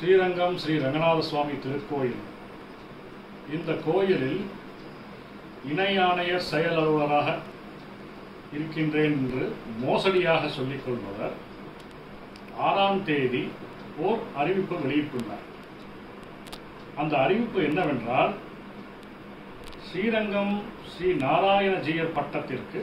ஸ்ரீரங்கம் ஸ்ரீ ரங்கநாத சுவாமி திருக்கோயில் இந்த கோயிலில் இணை ஆணையர் செயல் அலுவலராக இருக்கின்றேன் என்று மோசடியாக சொல்லிக் கொள்பவர் ஆறாம் தேதி ஓர் அறிவிப்பு வெளியிட்டுள்ளார் அந்த அறிவிப்பு என்னவென்றால் ஸ்ரீரங்கம் ஸ்ரீ நாராயண ஜீயர் பட்டத்திற்கு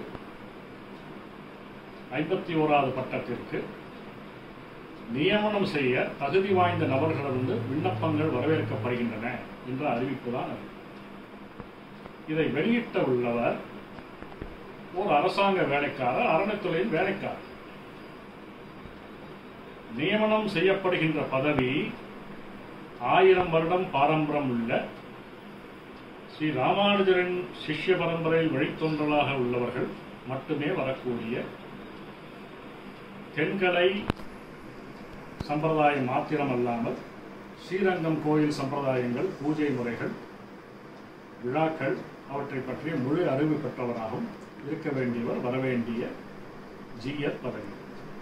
ஐம்பத்தி ஓராவது பட்டத்திற்கு நியமனம் செய்ய தகுதி வாய்ந்த நபர்களிடமிருந்து விண்ணப்பங்கள் வரவேற்கப்படுகின்றன என்ற அறிவிப்பு தான் அது இதை வெளியிட்ட உள்ளவர் ஒரு அரசாங்க வேலைக்காரர் அறநிலைத்துறையின் வேலைக்காரர் நியமனம் செய்யப்படுகின்ற பதவி ஆயிரம் வருடம் பாரம்பரம் உள்ள ஸ்ரீ ராமானுஜரின் சிஷ்ய பரம்பரையில் வழித்தோன்றலாக உள்ளவர்கள் மட்டுமே வரக்கூடிய தென்கலை சம்பிரதாயம் மாத்திரம் அல்லாமல் ஸ்ரீரங்கம் கோயில் சம்பிரதாயங்கள் பூஜை முறைகள் விழாக்கள் அவற்றை பற்றிய முழு அறிவு பெற்றவராகவும் இருக்க வேண்டியவர் வரவேண்டிய ஜிஎத் பதவி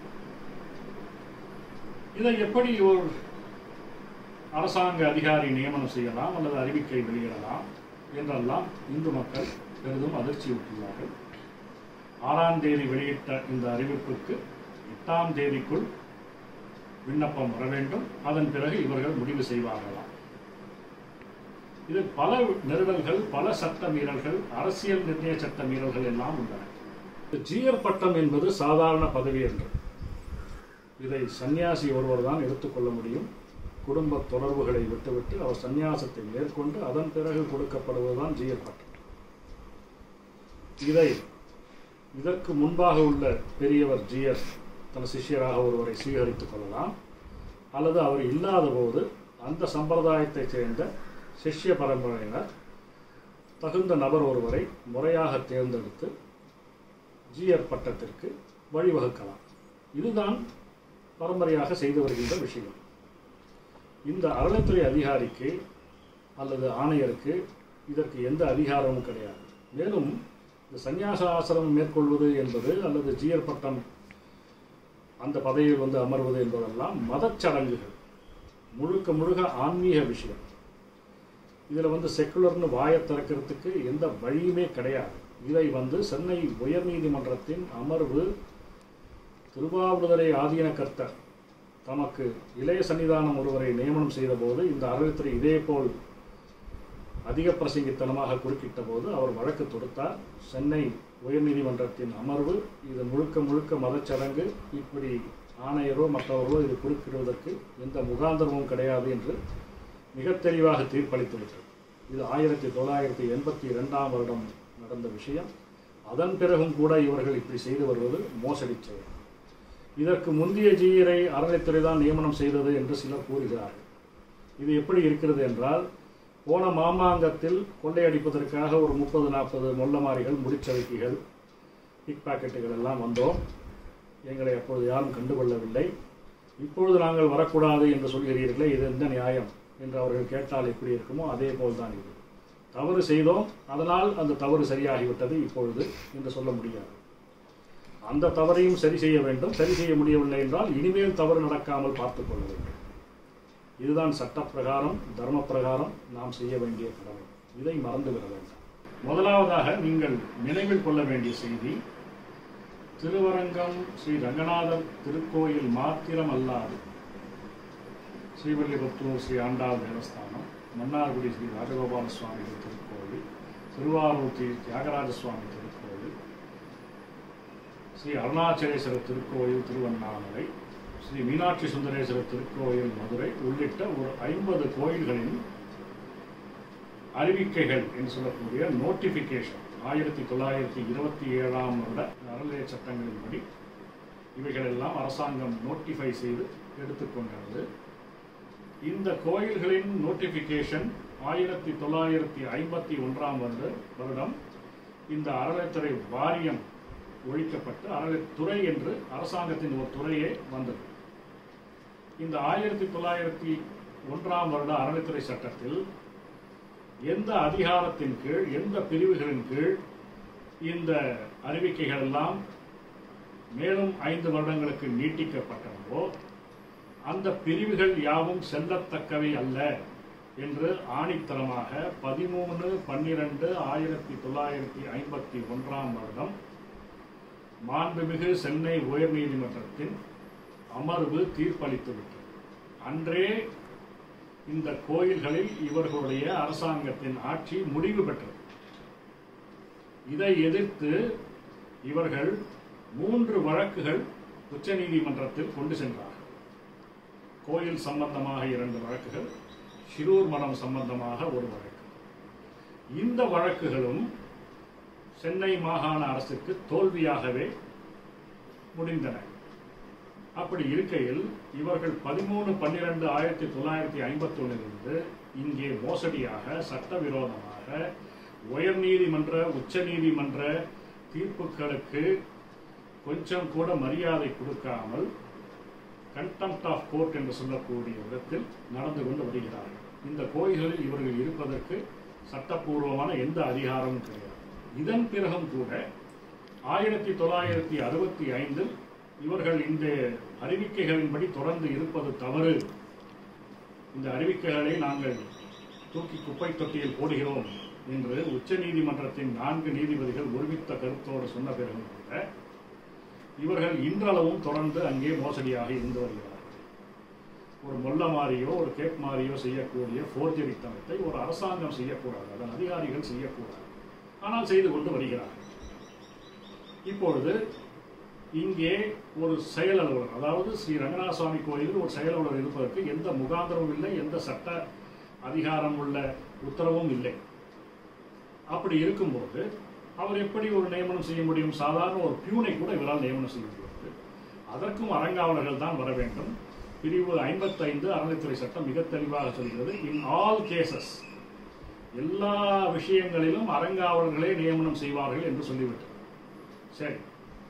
இதை எப்படி ஒரு அரசாங்க அதிகாரி நியமனம் செய்யலாம் அல்லது அறிவிக்கை வெளியிடலாம் என்றெல்லாம் இந்து மக்கள் பெரிதும் அதிர்ச்சியுற்றுள்ளார்கள் ஆறாம் தேதி வெளியிட்ட இந்த அறிவிப்புக்கு எட்டாம் தேதிக்குள் விண்ணப்பம் வர வேண்டும் அதன் பிறகு இவர்கள் முடிவு செய்வார்களாம் இதில் பல நெருடல்கள் பல சட்ட மீறல்கள் அரசியல் நிர்ணய சட்ட மீறல்கள் எல்லாம் உள்ளன ஜியர் பட்டம் என்பது சாதாரண பதவி என்று இதை சன்னியாசி ஒருவர் தான் எடுத்துக்கொள்ள முடியும் குடும்ப தொடர்புகளை விட்டுவிட்டு அவர் சந்நியாசத்தை மேற்கொண்டு அதன் பிறகு கொடுக்கப்படுவதுதான் ஜியர் பட்டம் இதை இதற்கு முன்பாக உள்ள பெரியவர் ஜியர் தன் சிஷ்யராக ஒருவரை சுவீகரித்துக் கொள்ளலாம் அல்லது அவர் இல்லாத போது அந்த சம்பிரதாயத்தைச் சேர்ந்த சிஷ்ய பரம்பரையினர் தகுந்த நபர் ஒருவரை முறையாக தேர்ந்தெடுத்து ஜியர் பட்டத்திற்கு வழிவகுக்கலாம் இதுதான் பரம்பரையாக செய்து வருகின்ற விஷயம் இந்த அறநிலைத்துறை அதிகாரிக்கு அல்லது ஆணையருக்கு இதற்கு எந்த அதிகாரமும் கிடையாது மேலும் இந்த சந்நியாச ஆசிரமம் மேற்கொள்வது என்பது அல்லது ஜியர் பட்டம் அந்த பதவியில் வந்து அமர்வது என்பதெல்லாம் மதச்சடங்குகள் முழுக்க முழுக்க ஆன்மீக விஷயம் இதில் வந்து செக்குலர்னு வாயை திறக்கிறதுக்கு எந்த வழியுமே கிடையாது இதை வந்து சென்னை உயர்நீதிமன்றத்தின் அமர்வு திருவாவூதரை ஆதீன கர்த்தர் தமக்கு இளைய சன்னிதானம் ஒருவரை நியமனம் செய்தபோது இந்த அறநிலைத்துறை இதேபோல் அதிக பிரசங்கித்தனமாக குறுக்கிட்ட போது அவர் வழக்கு தொடுத்தார் சென்னை உயர்நீதிமன்றத்தின் அமர்வு இது முழுக்க முழுக்க மதச்சடங்கு இப்படி ஆணையரோ மற்றவர்களோ இது குறுக்கிடுவதற்கு எந்த முகாந்தரமும் கிடையாது என்று மிக தெளிவாக தீர்ப்பளித்துவிட்டது இது ஆயிரத்தி தொள்ளாயிரத்தி எண்பத்தி இரண்டாம் வருடம் நடந்த விஷயம் அதன் பிறகும் கூட இவர்கள் இப்படி செய்து வருவது மோசடி செயல் இதற்கு முந்தைய ஜீயரை அறநிலைத்துறை தான் நியமனம் செய்தது என்று சிலர் கூறுகிறார்கள் இது எப்படி இருக்கிறது என்றால் போன மாமாங்கத்தில் கொள்ளையடிப்பதற்காக ஒரு முப்பது நாற்பது மொல்லமாரிகள் முடிச்சவைக்கிகள் பிக் பாக்கெட்டுகள் எல்லாம் வந்தோம் எங்களை அப்பொழுது யாரும் கண்டுகொள்ளவில்லை இப்பொழுது நாங்கள் வரக்கூடாது என்று சொல்கிறீர்களே இது எந்த நியாயம் என்று அவர்கள் கேட்டால் எப்படி இருக்குமோ அதே போல்தான் இது தவறு செய்தோம் அதனால் அந்த தவறு சரியாகிவிட்டது இப்பொழுது என்று சொல்ல முடியாது அந்த தவறையும் சரி செய்ய வேண்டும் சரி செய்ய முடியவில்லை என்றால் இனிமேல் தவறு நடக்காமல் பார்த்துக் கொள்ள வேண்டும் இதுதான் சட்டப்பிரகாரம் தர்ம பிரகாரம் நாம் செய்ய வேண்டிய கடமை இதை மறந்துவிட வேண்டாம் முதலாவதாக நீங்கள் நினைவில் கொள்ள வேண்டிய செய்தி திருவரங்கம் ஸ்ரீ ரங்கநாதர் திருக்கோயில் மாத்திரம் அல்லாது ஸ்ரீவல்லிபுத்தூர் ஸ்ரீ ஆண்டாள் தேவஸ்தானம் மன்னார்குடி ஸ்ரீ ராஜகோபால சுவாமிகள் திருக்கோயில் திருவாரூர் ஸ்ரீ தியாகராஜ சுவாமி திருக்கோயில் ஸ்ரீ அருணாச்சலேஸ்வரர் திருக்கோயில் திருவண்ணாமலை ஸ்ரீ மீனாட்சி சுந்தரேஸ்வரர் திருக்கோயில் மதுரை உள்ளிட்ட ஒரு ஐம்பது கோயில்களின் அறிவிக்கைகள் என்று சொல்லக்கூடிய நோட்டிஃபிகேஷன் ஆயிரத்தி தொள்ளாயிரத்தி இருபத்தி ஏழாம் வருட அறநிலைய சட்டங்களின்படி இவைகளெல்லாம் அரசாங்கம் நோட்டிஃபை செய்து எடுத்துக்கொண்டது இந்த கோயில்களின் நோட்டிஃபிகேஷன் ஆயிரத்தி தொள்ளாயிரத்தி ஐம்பத்தி ஒன்றாம் வருட வருடம் இந்த அறநிலைத்துறை வாரியம் ஒழிக்கப்பட்டு அறநிலைத்துறை என்று அரசாங்கத்தின் ஒரு துறையே வந்தது இந்த ஆயிரத்தி தொள்ளாயிரத்தி ஒன்றாம் வருட அறநிலைத்துறை சட்டத்தில் எந்த அதிகாரத்தின் கீழ் எந்த பிரிவுகளின் கீழ் இந்த அறிவிக்கைகள் எல்லாம் மேலும் ஐந்து வருடங்களுக்கு நீட்டிக்கப்பட்டனவோ அந்த பிரிவுகள் யாவும் செல்லத்தக்கவை அல்ல என்று ஆணித்தரமாக பதிமூணு பன்னிரண்டு ஆயிரத்தி தொள்ளாயிரத்தி ஐம்பத்தி ஒன்றாம் வருடம் மாண்புமிகு சென்னை உயர்நீதிமன்றத்தின் அமர்வு தீர்ப்பளித்துவிட்டது அன்றே இந்த கோயில்களில் இவர்களுடைய அரசாங்கத்தின் ஆட்சி முடிவு பெற்றது இதை எதிர்த்து இவர்கள் மூன்று வழக்குகள் உச்சநீதிமன்றத்தில் கொண்டு சென்றார்கள் கோயில் சம்பந்தமாக இரண்டு வழக்குகள் சிரூர் மடம் சம்பந்தமாக ஒரு வழக்கு இந்த வழக்குகளும் சென்னை மாகாண அரசுக்கு தோல்வியாகவே முடிந்தன அப்படி இருக்கையில் இவர்கள் பதிமூணு பன்னிரெண்டு ஆயிரத்தி தொள்ளாயிரத்தி ஐம்பத்தி ஒன்னிலிருந்து இங்கே மோசடியாக சட்டவிரோதமாக உயர்நீதிமன்ற உச்சநீதிமன்ற தீர்ப்புகளுக்கு கொஞ்சம் கூட மரியாதை கொடுக்காமல் கண்டெம்ட் ஆஃப் கோர்ட் என்று சொல்லக்கூடிய விதத்தில் நடந்து கொண்டு வருகிறார்கள் இந்த கோயில்களில் இவர்கள் இருப்பதற்கு சட்டப்பூர்வமான எந்த அதிகாரமும் கிடையாது இதன் பிறகும் கூட ஆயிரத்தி தொள்ளாயிரத்தி அறுபத்தி ஐந்தில் இவர்கள் இந்த அறிவிக்கைகளின்படி தொடர்ந்து இருப்பது தவறு இந்த அறிவிக்கைகளை நாங்கள் தூக்கி குப்பை தொட்டியில் போடுகிறோம் என்று உச்சநீதிமன்றத்தின் நான்கு நீதிபதிகள் ஒருமித்த கருத்தோடு சொன்ன பிறகும் கூட இவர்கள் இன்றளவும் தொடர்ந்து அங்கே மோசடியாக இருந்து வருகிறார்கள் ஒரு மொல்ல மாறியோ ஒரு கேப் மாறியோ செய்யக்கூடிய ஃபோர்ஜரி தனத்தை ஒரு அரசாங்கம் செய்யக்கூடாது அதன் அதிகாரிகள் செய்யக்கூடாது ஆனால் செய்து கொண்டு வருகிறார்கள் இப்பொழுது இங்கே ஒரு செயல் அலுவலர் அதாவது ஸ்ரீ ரங்கநாத சுவாமி கோயிலில் ஒரு செயல் அலுவலர் இருப்பதற்கு எந்த முகாந்திரமும் இல்லை எந்த சட்ட அதிகாரம் உள்ள உத்தரவும் இல்லை அப்படி இருக்கும்போது அவர் எப்படி ஒரு நியமனம் செய்ய முடியும் சாதாரண ஒரு பியூனை கூட இவரால் நியமனம் செய்ய முடியாது அதற்கும் அறங்காவலர்கள் தான் வர வேண்டும் பிரிவு ஐம்பத்தைந்து அறநிலைத்துறை சட்டம் மிக தெளிவாக சொல்கிறது இன் ஆல் கேசஸ் எல்லா விஷயங்களிலும் அறங்காவலர்களே நியமனம் செய்வார்கள் என்று சொல்லிவிட்டது சரி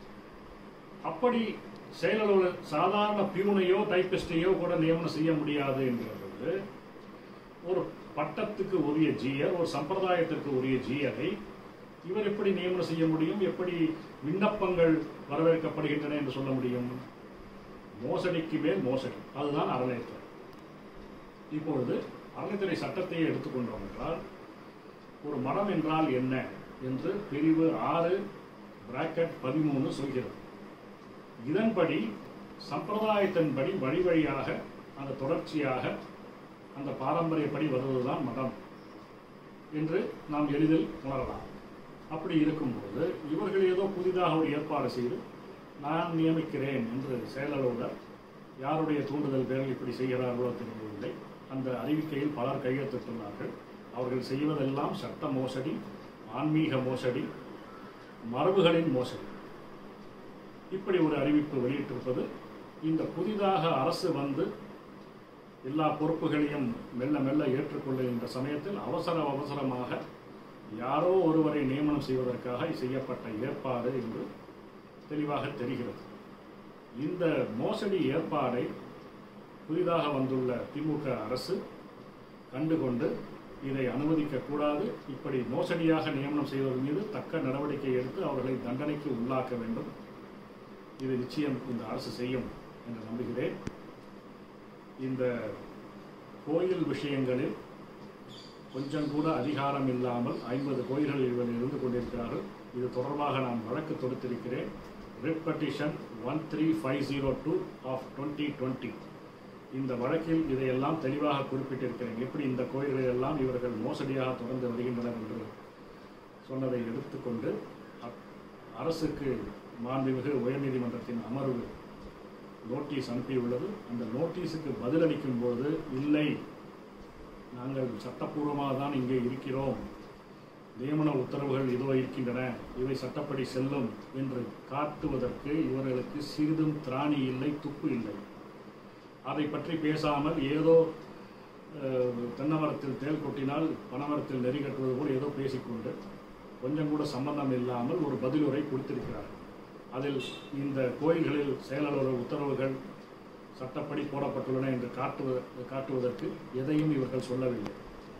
அப்படி செயலர் சாதாரண பியூனையோ டைப்பிஸ்டையோ கூட நியமனம் செய்ய முடியாது என்கிறது ஒரு பட்டத்துக்கு உரிய ஜியர் ஒரு சம்பிரதாயத்திற்கு உரிய ஜியரை இவர் எப்படி நியமனம் செய்ய முடியும் எப்படி விண்ணப்பங்கள் வரவேற்கப்படுகின்றன என்று சொல்ல முடியும் மோசடிக்கு மேல் மோசடி அதுதான் அறநிலையத்துறை இப்பொழுது அறநிலைத்துறை சட்டத்தை எடுத்துக்கொண்டோம் என்றால் ஒரு மடம் என்றால் என்ன என்று பிரிவு ஆறு பிராக்கெட் பதிமூணு சொல்கிறது இதன்படி சம்பிரதாயத்தின்படி வழி வழியாக அந்த தொடர்ச்சியாக அந்த பாரம்பரியப்படி வருவதுதான் மதம் என்று நாம் எளிதில் உணரலாம் அப்படி இருக்கும்போது இவர்கள் ஏதோ புதிதாக ஒரு ஏற்பாடு செய்து நான் நியமிக்கிறேன் என்று செயலலுவலர் யாருடைய தூண்டுதல் பேரில் இப்படி செய்கிறார்களோ தெரியவில்லை அந்த அறிவிக்கையில் பலர் கையெழுத்திட்டுள்ளார்கள் அவர்கள் செய்வதெல்லாம் சட்ட மோசடி ஆன்மீக மோசடி மரபுகளின் மோசடி இப்படி ஒரு அறிவிப்பு வெளியிட்டிருப்பது இந்த புதிதாக அரசு வந்து எல்லா பொறுப்புகளையும் மெல்ல மெல்ல ஏற்றுக்கொள்ளுகின்ற சமயத்தில் அவசர அவசரமாக யாரோ ஒருவரை நியமனம் செய்வதற்காக செய்யப்பட்ட ஏற்பாடு என்று தெளிவாக தெரிகிறது இந்த மோசடி ஏற்பாடை புதிதாக வந்துள்ள திமுக அரசு கண்டுகொண்டு இதை அனுமதிக்கக்கூடாது இப்படி மோசடியாக நியமனம் செய்வதன் மீது தக்க நடவடிக்கை எடுத்து அவர்களை தண்டனைக்கு உள்ளாக்க வேண்டும் இது நிச்சயம் இந்த அரசு செய்யும் என்று நம்புகிறேன் இந்த கோயில் விஷயங்களில் கொஞ்சம் கூட அதிகாரம் இல்லாமல் ஐம்பது கோயில்கள் இவர்கள் இருந்து கொண்டிருக்கிறார்கள் இது தொடர்பாக நான் வழக்கு தொடுத்திருக்கிறேன் writ petition one three five zero two of twenty twenty இந்த வழக்கில் இதையெல்லாம் தெளிவாக குறிப்பிட்டிருக்கிறேன் எப்படி இந்த கோயில்கள் எல்லாம் இவர்கள் மோசடியாக தொடர்ந்து வருகின்றனர் என்று சொன்னதை எடுத்துக்கொண்டு அ- அரசுக்கு மாண்புமிகு உயர்நீதிமன்றத்தின் அமர்வு நோட்டீஸ் அனுப்பியுள்ளது அந்த நோட்டீஸுக்கு பதிலளிக்கும் போது இல்லை நாங்கள் சட்டப்பூர்வமாக தான் இங்கே இருக்கிறோம் நியமன உத்தரவுகள் இதோ இருக்கின்றன இவை சட்டப்படி செல்லும் என்று காட்டுவதற்கு இவர்களுக்கு சிறிதும் திராணி இல்லை துப்பு இல்லை அதை பற்றி பேசாமல் ஏதோ அஹ், தென்னமரத்தில் தேல் கொட்டினால் பனமரத்தில் நெறி கட்டுவது போல் ஏதோ பேசிக்கொண்டு கொஞ்சம் கூட சம்பந்தம் இல்லாமல் ஒரு பதிலுரை கொடுத்திருக்கிறார்கள் அதில் இந்த கோயில்களில் செயலாளர் உத்தரவுகள் சட்டப்படி போடப்பட்டுள்ளன என்று காட்டுவ காட்டுவதற்கு எதையும் இவர்கள் சொல்லவில்லை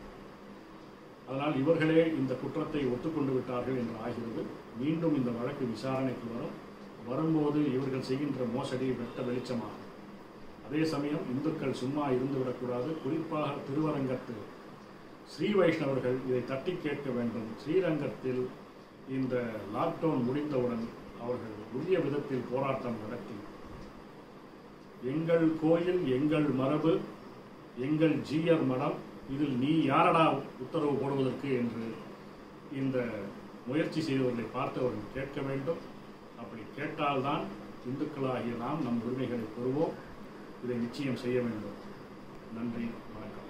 அதனால் இவர்களே இந்த குற்றத்தை ஒத்துக்கொண்டு விட்டார்கள் என்று ஆகிறது மீண்டும் இந்த வழக்கு விசாரணைக்கு வரும் வரும்போது இவர்கள் செய்கின்ற மோசடி வெட்ட வெளிச்சமாகும் அதே சமயம் இந்துக்கள் சும்மா இருந்துவிடக்கூடாது குறிப்பாக திருவரங்கத்து ஸ்ரீ வைஷ்ணவர்கள் இதை தட்டி கேட்க வேண்டும் ஸ்ரீரங்கத்தில் இந்த லாக்டவுன் முடிந்தவுடன் அவர்கள் உரிய விதத்தில் போராட்டம் நடத்தி எங்கள் கோயில் எங்கள் மரபு எங்கள் ஜீயர் மடம் இதில் நீ யாரடா உத்தரவு போடுவதற்கு என்று இந்த முயற்சி செய்தவர்களை பார்த்து அவர்கள் கேட்க வேண்டும் அப்படி கேட்டால்தான் இந்துக்களாகிய நாம் நம் உரிமைகளை பெறுவோம் இதை நிச்சயம் செய்ய வேண்டும் நன்றி வணக்கம்